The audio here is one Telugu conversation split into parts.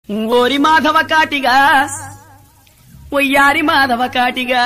ఓరి మాధవ కాటిగా ఒయ్యారి మాధవ కాటిగా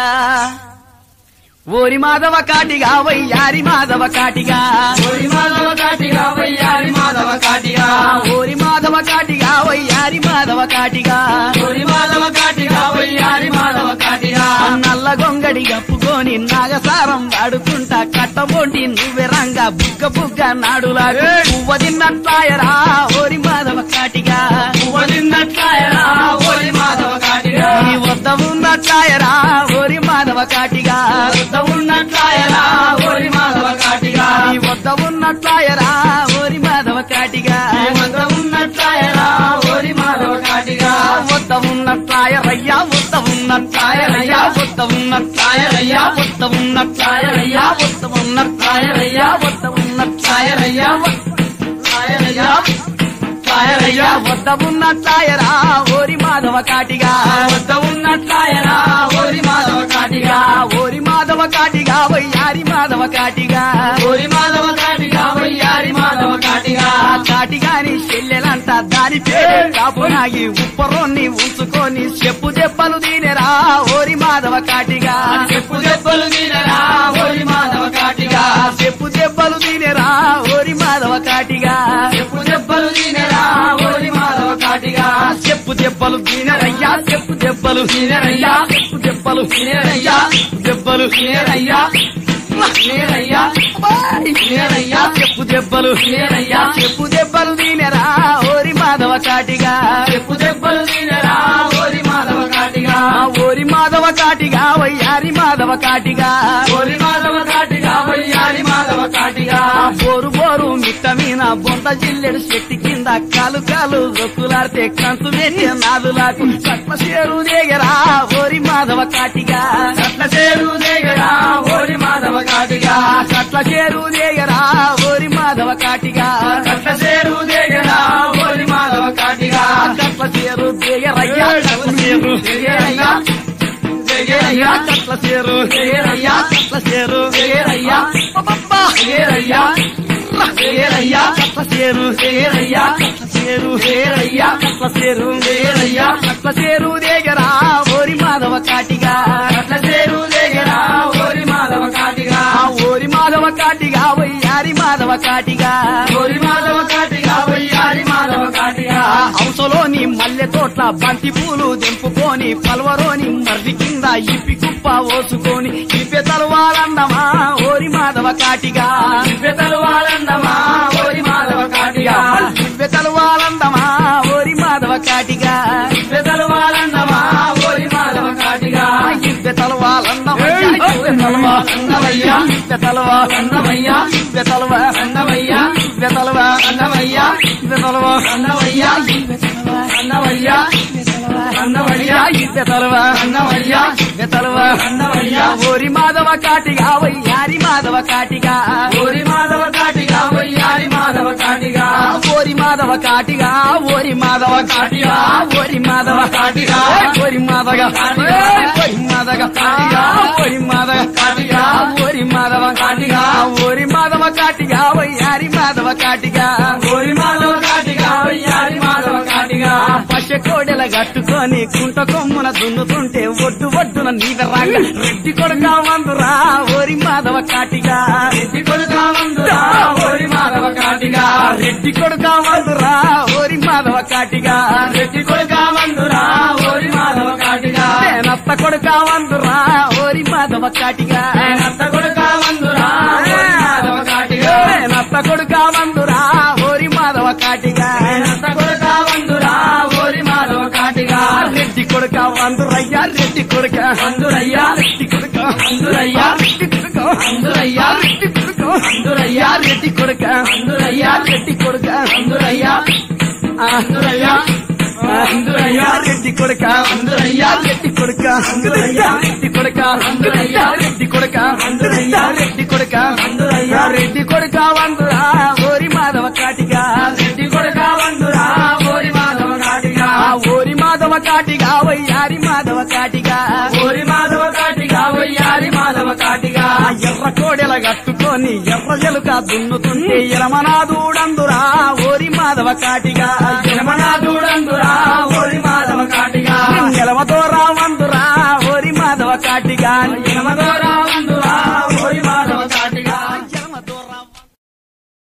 ఓరి మాధవ కాటిగా వయ్యారి మాధవ కాటిగా ఓరి మాధవ కాటిగా వయ్యారి మాధవ కాటిగా ఓరి మాధవ కాటిగా వయ్యారి మాధవ కాటిగా ఓరి మాధవ కాటిగా వయ్యారి మాధవ కాటిగా నల్ల గొంగడి గప్పుకొని నాగసారం వాడుకుంటా కట్టబొంటి నువ్వెరంగా బుగ్గ బుగ్గ నాడులాగా పువ్వ తిన్నట్లాయరా ఓరి మాధవ కాటిగా వదిన్నట్లాయరా ఓరి మాధవ కాటిగా నీ వద్ద ఉన్నట్లాయరా ఓరి మాధవ కాటిగా వద్ద ఉన్నట్లాయరా ఓరి మాధవ కాటిగా నీ వద్ద ఉన్నట్లాయరా ఓరి మాధవ కాటిగా వద్ద ఉన్నట్లాయరా ఓరి మాధవ కాటిగా వద్ద ఉన్నట్లాయరయ్యా వద్ద ఉన్నట్లాయరయ్యా వద్ద ఉన్నట్లాయరయ్యా వద్ద ఉన్నట్లాయరయ్యా వద్ద ఉన్నట్లాయరయ్యా వద్ద ఉన్నట్లాయరయ్యా ఆయనయ్యా తాయరయ్యా వద్ద ఉన్నట్లాయరా ఓరి మాధవ కాటిగా వద్ద ఉన్నట్లాయరా ఓరి మాధవ కాటిగా ఓరి మాధవ కాటిగా వయ్యారి మాధవ కాటిగా ఓరి మాధవ కాటిగా వయ్యారి మాధవ కాటిగా ఆ కాటిగాని చెల్లెలంట దాని పేరు కాపునాగి ఉప్పరోన్ని ఉంచుకొని చెప్పు దెబ్బలు దీనెరా ఓరి మాధవ కాటిగా చెప్పు దెబ్బలు తినరా ఓరి మాధవ కాటిగా చెప్పు దెబ్బలు దీనెరా ఓరి మాధవ కాటిగా చెప్పు దెబ్బలు తినరా ఓరి మాధవ కాటిగా చెప్పు దెబ్బలు దీనరయ్యా చెప్పు దెబ్బలు తినరయ్యా చెప్పు దెబ్బలు తినరయ్యా దెబ్బలు తినరయ్యా తినరయ్యా తినరయ్యా చెప్పు దెబ్బలు తినరయ్యా చెప్పు దెబ్బలు దీనెరా ఓరి మాధవ కాటిగా చెప్పు దెబ్బలు తినరా ఓరి మాధవ కాటిగా ఆ ఓరి మాధవ కాటిగా వయ్యారి మాధవ కాటిగా ఓరి మాధవ కాటిగా వయ్యారి మాధవ కాటిగా ఆ బోరు బోరు మిట్ట మీన బొంత జిల్లెడు చెట్టు కింద కాలు కాలు రొక్కులాడితే కంచు వేసే నాదులకు చట్ల చేరు దేగరా ఓరి మాధవ కాటిగా కట్ల చేరు దేగరా ఓరి మాధవ కాటిగా చట్ల చేరు దేగరా ఓరి మాధవ కాటిగా కట్ల చేరు దేగరా ఓరి మాధవ కాటిగా కట్ల చేరు దేగరయ్యా కట్ల చేరు దేగరయ్యా దేగరయ్యా కట్ల చేరు దేగరయ్యా కట్ల చేరు దేగరయ్యా అబ్బబ్బా! దేగరయ్యా దేగరయ్యా కట్ల చేరు దేగరయ్యా కట్ల చేరు దేగరయ్యా కట్ల చేరు దేగరయ్యా కట్ల చేరు దేగరా ఓరి మాధవ కాటిగా కట్ల చేరు దేగరా ఓరి మాధవ కాటిగా ఆ ఓరి మాధవ కాటిగా వయ్యారి మాధవ కాటిగా ఓరి మాధవ కాటిగా వయ్యారి మాధవ కాటిగా ఆ హంసలోని మల్లె తోట్ల బంతి పూలు దింపుకొని పల్వరోని మర్రి కింద ఇప్పి కుప్ప ఓసుకొని ఇప్పి తలవాలన్నమా ఓరి మాధవ కాటిగా దివ్యతలు వాడందమా ఓరి మాధవ కాటిగా ఇప్పి తలవాలన్నమా ఓరి మాధవ కాటిగా దివ్యతలు వాడందమా ఓరి మాధవ కాటిగా ఇప్పి తలవాలన్నమయ్యా ఇప్పి తలవా అన్నమయ్యా ఇప్పి తలవా అన్నమయ్యా ఇప్పి తలవా అన్నమయ్యా ఇప్పి తలవా అన్నమయ్యా ఇప్పి తలవా అన్నమయ్యా అన్నమయ్యా అన్నమయ్యా ఇప్పి తలవా అన్నమయ్యా ఇప్పి తలవా అన్నమయ్యా ఓరి మాధవ కాటిగా వయ్యారి మాధవ కాటిగా ఓరి మాధవ కాటిగా వయ్యారి మాధవ కాటిగా ఓరి మాధవ కాటిగా ఓరి మాధవ కాటిగా ఓరి మాధవ కాటిగా ఓరి మాధవ కాటిగా ఓరి మాధవ కాటిగా ఓరి మాధవ కాటిగా ఓరి మాధవ కాటిగా ఓరి మాధవ కాటిగా వయ్యారి మాధవ కాటిగా ఓరి మాధవ కాటిగా వయ్యారి మాధవ కాటిగా పచ్చ కోడెల కట్టుకొని కుంట కొమ్మున దున్నుతుంటే ఒడ్డు ఒడ్డున నీవరాగా రెడ్డి కొడుక వందురా ఓరి మాధవ కాటిగా రెడ్డి కొడుక వందురా ఓరి మాధవ కాటిగా రెడ్డి కొడుక వందురా ఓరి మాధవ కాటిగా రెడ్డి కొడుక వందురా ఓరి మాధవ కాటిగా నత్త కొడుక వందురా ఓరి మాధవ కాటిగా అత్త కొడుక వందురా ఓరి మాధవ కాటిగా నత్త కొడుక వందురా ఓరి మాధవ కాటిగా అత్త కొడుక వందురా ఓరి మాధవ కాటిగా రెడ్డి కొడుక వందురయ్యా రెడ్డి కొడుక వందురయ్యా రెడ్డి కొడుక వందురయ్యా రెడ్డి కొడుక వందురయ్యా రెడ్డి కొడుక వందురయ్యా రెడ్డి కొడుక వందురయ్యా రెడ్డి కొడుక వందురయ్యా వందురయ్యా వందురయ్యా రెడ్డి కొడుక వందురయ్యా రెడ్డి కొడుక వందురయ్యా రెడ్డి కొడుక వందురయ్యా రెడ్డి కొడుక వందురయ్యా రెడ్డి కొడుక వందురయ్యా రెడ్డి కొడుక వందురా ఓరి మాధవ కాటిగా రెడ్డి కొడుక వందురా ఓరి మాధవ కాటిగా ఆ ఓరి మాధవ కాటిగా వయ్యారి మాధవ కాటిగా ఓరి మాధవ కాటిగా వయ్యారి మాధవ కాటిగా ఆ ఎర్ర కోడెల కట్టుకొని ఎర్ర ఎలుక దున్నుతుంటే ఎలమనాదుడందురా ఓరి మాధవ కాటిగా జనమనాథుడందురా మాధవ కాటిగా యమగోర